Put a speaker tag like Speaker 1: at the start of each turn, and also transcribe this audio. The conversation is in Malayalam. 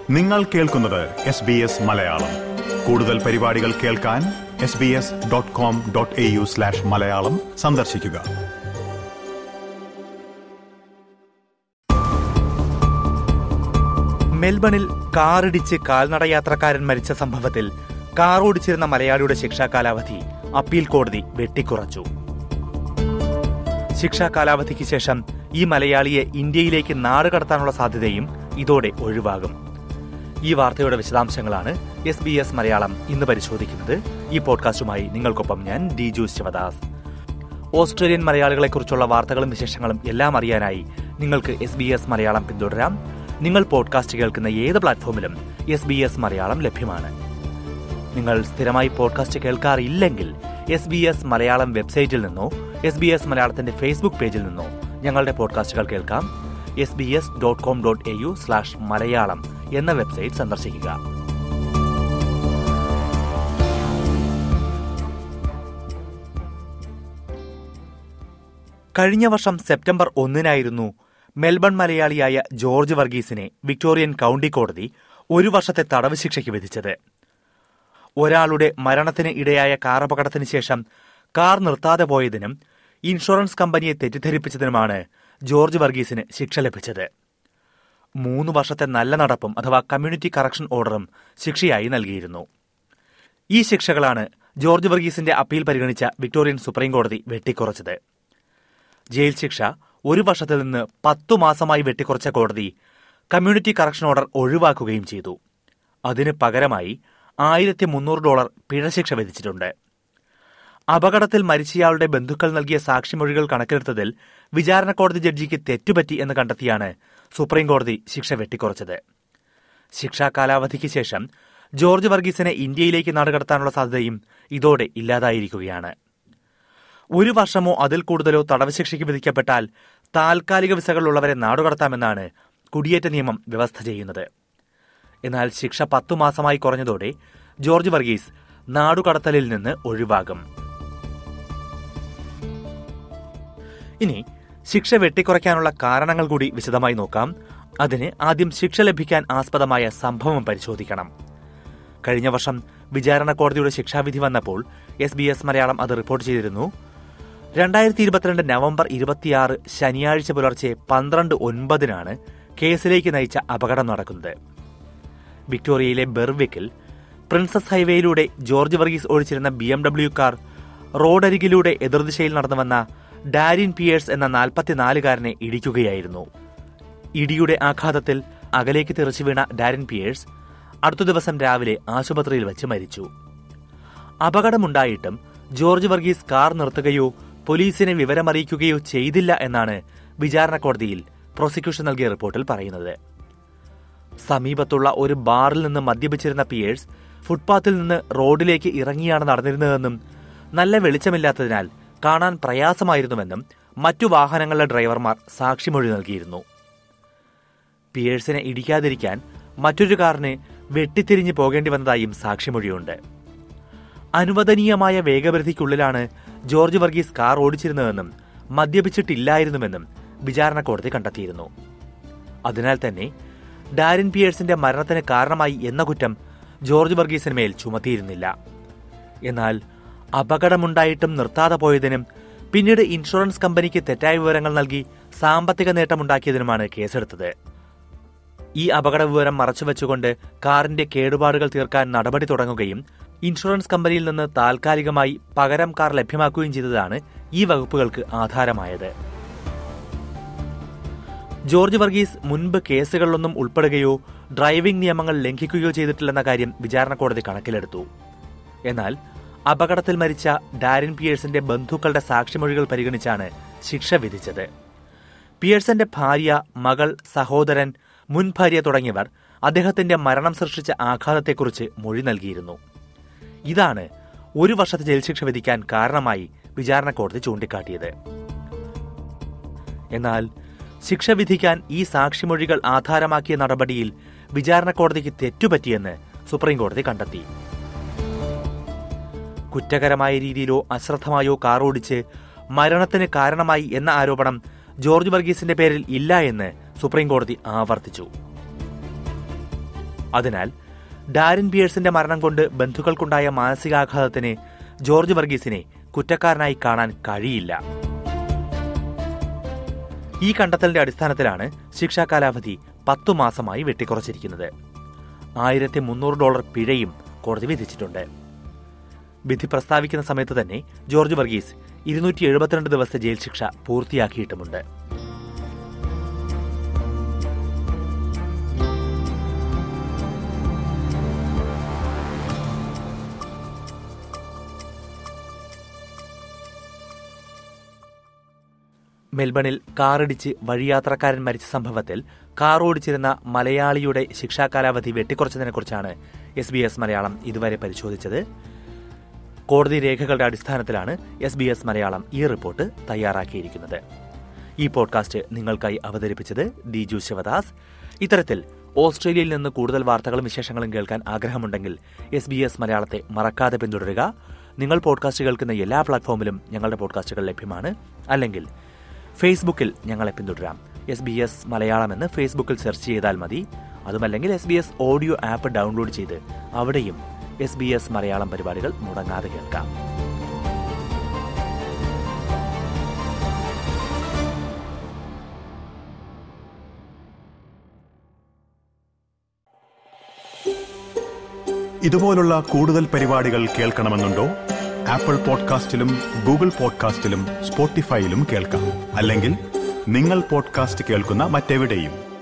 Speaker 1: നിങ്ങൾ കേൾക്കുന്നത് എസ് ബി എസ് മലയാളം കൂടുതൽ പരിപാടികൾ കേൾക്കാൻ S B S dot com dot A U slash Malayalam സന്ദർശിക്കുക
Speaker 2: മെൽബണിൽ കാറിടിച്ച് കാൽനടയാത്രക്കാരൻ മരിച്ച സംഭവത്തിൽ കാർ ഓടിച്ചിരുന്ന മലയാളിയുടെ ശിക്ഷാ കാലാവധി അപ്പീൽ കോടതി വെട്ടിക്കുറച്ചു ശിക്ഷാ കാലാവധിക്ക് ശേഷം ഈ മലയാളിയെ ഇന്ത്യയിലേക്ക് നാട് കടത്താനുള്ള സാധ്യതയും ഇതോടെ ഒഴിവാകും ഈ വാർത്തയുടെ വിശദാംശങ്ങളാണ് എസ് ബി എസ് മലയാളം ഇന്ന് പരിശോധിക്കുന്നത് ഈ പോഡ്കാസ്റ്റുമായി നിങ്ങൾക്കൊപ്പം ഞാൻ ഡി ജു ശിവദാസ് ഓസ്ട്രേലിയൻ മലയാളികളെക്കുറിച്ചുള്ള വാർത്തകളും വിശേഷങ്ങളും എല്ലാം അറിയാനായി നിങ്ങൾക്ക് എസ് ബി എസ് മലയാളം പിന്തുടരാം നിങ്ങൾ പോഡ്കാസ്റ്റ് കേൾക്കുന്ന ഏത് പ്ലാറ്റ്ഫോമിലും എസ് ബി എസ് മലയാളം ലഭ്യമാണ് നിങ്ങൾ സ്ഥിരമായി പോഡ്കാസ്റ്റ് കേൾക്കാറില്ലെങ്കിൽ എസ് ബി എസ് മലയാളം വെബ്സൈറ്റിൽ നിന്നോ എസ് ബി എസ് മലയാളത്തിന്റെ ഫേസ്ബുക്ക് പേജിൽ നിന്നോ ഞങ്ങളുടെ പോഡ്കാസ്റ്റുകൾ കേൾക്കാം S B S dot com dot A U slash Malayalam എന്ന വെബ്സൈറ്റ് സന്ദർശിക്കുക കഴിഞ്ഞ വർഷം സെപ്റ്റംബർ ഒന്നിനായിരുന്നു മെൽബൺ മലയാളിയായ ജോർജ് വർഗീസിനെ വിക്ടോറിയൻ കൌണ്ടി കോടതി ഒരു വർഷത്തെ തടവ് ശിക്ഷയ്ക്ക് വിധിച്ചത് ഒരാളുടെ മരണത്തിന് ഇടയായ കാർ അപകടത്തിന് ശേഷം കാർ നിർത്താതെ പോയതിനും ഇൻഷുറൻസ് കമ്പനിയെ തെറ്റിദ്ധരിപ്പിച്ചതിനുമാണ് ജോർജ് വർഗീസിന് ശിക്ഷ ലഭിച്ചത് മൂന്ന് വർഷത്തെ നല്ല നടപ്പും അഥവാ കമ്മ്യൂണിറ്റി കറക്ഷൻ ഓർഡറും ശിക്ഷയായി നൽകിയിരുന്നു ഈ ശിക്ഷകളാണ് ജോർജ് വർഗീസിന്റെ അപ്പീൽ പരിഗണിച്ച വിക്ടോറിയൻ സുപ്രീം കോടതി വെട്ടിക്കുറച്ചത് ജയിൽ ശിക്ഷ ഒരു വർഷത്തിൽ നിന്ന് പത്തു മാസമായി വെട്ടിക്കുറച്ച കോടതി കമ്മ്യൂണിറ്റി കറക്ഷൻ ഓർഡർ ഒഴിവാക്കുകയും ചെയ്തു അതിന് പകരമായി ആയിരത്തി മുന്നൂറ് ഡോളർ പിഴശിക്ഷ വിധിച്ചിട്ടുണ്ട് അപകടത്തിൽ മരിച്ചയാളുടെ ബന്ധുക്കൾ നൽകിയ സാക്ഷിമൊഴികൾ കണക്കിലെടുത്തതിൽ വിചാരണ കോടതി ജഡ്ജിക്ക് തെറ്റുപറ്റി എന്ന് കണ്ടെത്തിയാണ് സുപ്രീം കോടതി ശിക്ഷ വെട്ടിക്കുറച്ചത് ശിക്ഷാ കാലാവധിക്ക് ശേഷം ജോർജ് വർഗീസിനെ ഇന്ത്യയിലേക്ക് നാടുകടത്താനുള്ള സാധ്യതയും ഇതോടെ ഇല്ലാതായിരിക്കുകയാണ് ഒരു വർഷമോ അതിൽ കൂടുതലോ തടവ് ശിക്ഷയ്ക്ക് വിധിക്കപ്പെട്ടാൽ താൽക്കാലിക വിസകളുള്ളവരെ നാടുകടത്താമെന്നാണ് കുടിയേറ്റ നിയമം വ്യവസ്ഥ ചെയ്യുന്നത് എന്നാൽ ശിക്ഷ പത്തു മാസമായി കുറഞ്ഞതോടെ ജോർജ് വർഗീസ് നാടുകടത്തലിൽ നിന്ന് ഒഴിവാകും ഇനി ശിക്ഷ വെട്ടിക്കുറയ്ക്കാനുള്ള കാരണങ്ങൾ കൂടി വിശദമായി നോക്കാം അതിന് ആദ്യം ശിക്ഷ ലഭിക്കാൻ ആസ്പദമായ സംഭവം പരിശോധിക്കണം കഴിഞ്ഞ വർഷം വിചാരണ കോടതിയുടെ ശിക്ഷാവിധി വന്നപ്പോൾ എസ് ബി എസ് മലയാളം അത് റിപ്പോർട്ട് ചെയ്തിരുന്നു രണ്ടായിരത്തി ഇരുപത്തിരണ്ട് നവംബർ ഇരുപത്തിയാറ് ശനിയാഴ്ച പുലർച്ചെ പന്ത്രണ്ട് ഒൻപതിനാണ് കേസിലേക്ക് നയിച്ച അപകടം നടക്കുന്നത് വിക്ടോറിയയിലെ ബെർവിക്കിൽ പ്രിൻസസ് ഹൈവേയിലൂടെ ജോർജ് വർഗീസ് ഓടിച്ചിരുന്ന ബി എം ഡബ്ല്യു കാർ റോഡരികിലൂടെ എതിർദിശയിൽ നടന്നു വന്ന ഡാരിൻ പിയേഴ്സ് എന്ന നാൽപ്പത്തിനാലുകാരനെ ഇടിക്കുകയായിരുന്നു ഇടിയുടെ ആഘാതത്തിൽ അകലേക്ക് തെറിച്ചു വീണ ഡാരിൻ പിയേഴ്സ് അടുത്ത ദിവസം രാവിലെ ആശുപത്രിയിൽ വെച്ച് മരിച്ചു അപകടമുണ്ടായിട്ടും ജോർജ് വർഗീസ് കാർ നിർത്തുകയോ പോലീസിനെ വിവരമറിയിക്കുകയോ ചെയ്തില്ല എന്നാണ് വിചാരണ കോടതിയിൽ പ്രോസിക്യൂഷൻ നൽകിയ റിപ്പോർട്ടിൽ പറയുന്നത് സമീപത്തുള്ള ഒരു ബാറിൽ നിന്ന് മദ്യപിച്ചിരുന്ന പിയേഴ്സ് ഫുട്പാത്തിൽ നിന്ന് റോഡിലേക്ക് ഇറങ്ങിയാണ് നടന്നിരുന്നതെന്നും നല്ല വെളിച്ചമില്ലാത്തതിനാൽ കാണാൻ പ്രയാസമായിരുന്നുവെന്നും മറ്റു വാഹനങ്ങളുടെ ഡ്രൈവർമാർ സാക്ഷിമൊഴി നൽകിയിരുന്നു പിയേഴ്സിനെ ഇടിക്കാതിരിക്കാൻ മറ്റൊരു കാറിന് വെട്ടിത്തിരിഞ്ഞു പോകേണ്ടി വന്നതായും സാക്ഷിമൊഴിയുണ്ട് അനുവദനീയമായ വേഗപരിധിക്കുള്ളിലാണ് ജോർജ് വർഗീസ് കാർ ഓടിച്ചിരുന്നതെന്നും മദ്യപിച്ചിട്ടില്ലായിരുന്നുവെന്നും വിചാരണ കോടതി കണ്ടെത്തിയിരുന്നു അതിനാൽ തന്നെ ഡാരിൻ പിയേഴ്സിന്റെ മരണത്തിന് കാരണമായി എന്ന കുറ്റം ജോർജ് വർഗീസിന് മേൽ ചുമത്തിയിരുന്നില്ല എന്നാൽ അപകടമുണ്ടായിട്ടും നിർത്താതെ പോയതിനും പിന്നീട് ഇൻഷുറൻസ് കമ്പനിക്ക് തെറ്റായ വിവരങ്ങൾ നൽകി സാമ്പത്തിക നേട്ടമുണ്ടാക്കിയതിനുമാണ് കേസെടുത്തത് ഈ അപകട വിവരം മറച്ചുവെച്ചുകൊണ്ട് കാറിന്റെ കേടുപാടുകൾ തീർക്കാൻ നടപടി തുടങ്ങുകയും ഇൻഷുറൻസ് കമ്പനിയിൽ നിന്ന് താൽക്കാലികമായി പകരം കാർ ലഭ്യമാക്കുകയും ചെയ്തതാണ് ഈ വകുപ്പുകൾക്ക് ആധാരമായത് ജോർജ് വർഗീസ് മുൻപ് കേസുകളിലൊന്നും ഉൾപ്പെടുകയോ ഡ്രൈവിംഗ് നിയമങ്ങൾ ലംഘിക്കുകയോ ചെയ്തിട്ടില്ലെന്ന കാര്യം വിചാരണ കോടതി കണക്കിലെടുത്തു എന്നാൽ അപകടത്തിൽ മരിച്ച ഡാരിൻ പിയേഴ്സിന്റെ ബന്ധുക്കളുടെ സാക്ഷിമൊഴികൾ പരിഗണിച്ചാണ് ശിക്ഷ വിധിച്ചത് പിയേഴ്സന്റെ ഭാര്യ മകൾ സഹോദരൻ മുൻ ഭാര്യ തുടങ്ങിയവർ അദ്ദേഹത്തിന്റെ മരണം സൃഷ്ടിച്ച ആഘാതത്തെക്കുറിച്ച് മൊഴി നൽകിയിരുന്നു ഇതാണ് ഒരു വർഷത്തെ ജയിൽ ശിക്ഷ വിധിക്കാൻ കാരണമായി വിചാരണ കോടതി ചൂണ്ടിക്കാട്ടിയത് എന്നാൽ ശിക്ഷ വിധിക്കാൻ ഈ സാക്ഷിമൊഴികൾ ആധാരമാക്കിയ നടപടിയിൽ വിചാരണ കോടതിക്ക് തെറ്റുപറ്റിയെന്ന് സുപ്രീം കോടതി കണ്ടെത്തി കുറ്റകരമായ രീതിയിലോ അശ്രദ്ധമായോ കാർ ഓടിച്ച് മരണത്തിന് കാരണമായി എന്ന ആരോപണം ജോർജ് വർഗീസിന്റെ പേരിൽ ഇല്ല എന്ന് സുപ്രീം കോടതി ആവർത്തിച്ചു അതിനാൽ ഡാരിൻ പിയേഴ്സിന്റെ മരണം കൊണ്ട് ബന്ധുക്കൾക്കുണ്ടായ മാനസികാഘാതത്തിന് ജോർജ് വർഗീസിനെ കുറ്റക്കാരനായി കാണാൻ കഴിയില്ല ഈ കണ്ടെത്തലിന്റെ അടിസ്ഥാനത്തിലാണ് ശിക്ഷാ കാലാവധി പത്തു മാസമായി വെട്ടിക്കുറച്ചിരിക്കുന്നത് ആയിരത്തി മുന്നൂറ് ഡോളർ പിഴയും കോടതി വിധിച്ചിട്ടുണ്ട് വിധി പ്രസ്താവിക്കുന്ന സമയത്ത് തന്നെ ജോർജ് വർഗീസ് ഇരുന്നൂറ്റി എഴുപത്തിരണ്ട് ദിവസത്തെ ജയിൽ ശിക്ഷ പൂർത്തിയാക്കിയിട്ടുമുണ്ട് മെൽബണിൽ കാറിടിച്ച് വഴിയാത്രക്കാരൻ മരിച്ച സംഭവത്തിൽ കാർ ഓടിച്ചിരുന്ന മലയാളിയുടെ ശിക്ഷാ കാലാവധി വെട്ടിക്കുറച്ചതിനെക്കുറിച്ചാണ് എസ് ബി എസ് മലയാളം ഇതുവരെ പരിശോധിച്ചത് കോടതി രേഖകളുടെ അടിസ്ഥാനത്തിലാണ് എസ് ബി എസ് മലയാളം ഈ റിപ്പോർട്ട് തയ്യാറാക്കിയിരിക്കുന്നത് ഈ പോഡ്കാസ്റ്റ് നിങ്ങൾക്കായി അവതരിപ്പിച്ചത് ദിജു ശിവദാസ് ഇത്തരത്തിൽ ഓസ്ട്രേലിയയിൽ നിന്ന് കൂടുതൽ വാർത്തകളും വിശേഷങ്ങളും കേൾക്കാൻ ആഗ്രഹമുണ്ടെങ്കിൽ എസ് ബി എസ് മലയാളത്തെ മറക്കാതെ പിന്തുടരുക നിങ്ങൾ പോഡ്കാസ്റ്റ് കേൾക്കുന്ന എല്ലാ പ്ലാറ്റ്ഫോമിലും ഞങ്ങളുടെ പോഡ്കാസ്റ്റുകൾ ലഭ്യമാണ് അല്ലെങ്കിൽ ഫേസ്ബുക്കിൽ ഞങ്ങളെ പിന്തുടരാം എസ് ബി എസ് മലയാളം എന്ന് ഫേസ്ബുക്കിൽ സെർച്ച് ചെയ്താൽ മതി അതുമല്ലെങ്കിൽ S B S audio app download ചെയ്ത് അവിടെയും എസ് ബി എസ് മലയാളം പരിപാടികൾ മുടങ്ങാതെ കേൾക്കാം
Speaker 1: ഇതുപോലുള്ള കൂടുതൽ പരിപാടികൾ കേൾക്കണമെന്നുണ്ടോ ആപ്പിൾ പോഡ്കാസ്റ്റിലും ഗൂഗിൾ പോഡ്കാസ്റ്റിലും സ്പോട്ടിഫൈയിലും കേൾക്കാം അല്ലെങ്കിൽ നിങ്ങൾ പോഡ്കാസ്റ്റ് കേൾക്കുന്ന മറ്റെവിടെയും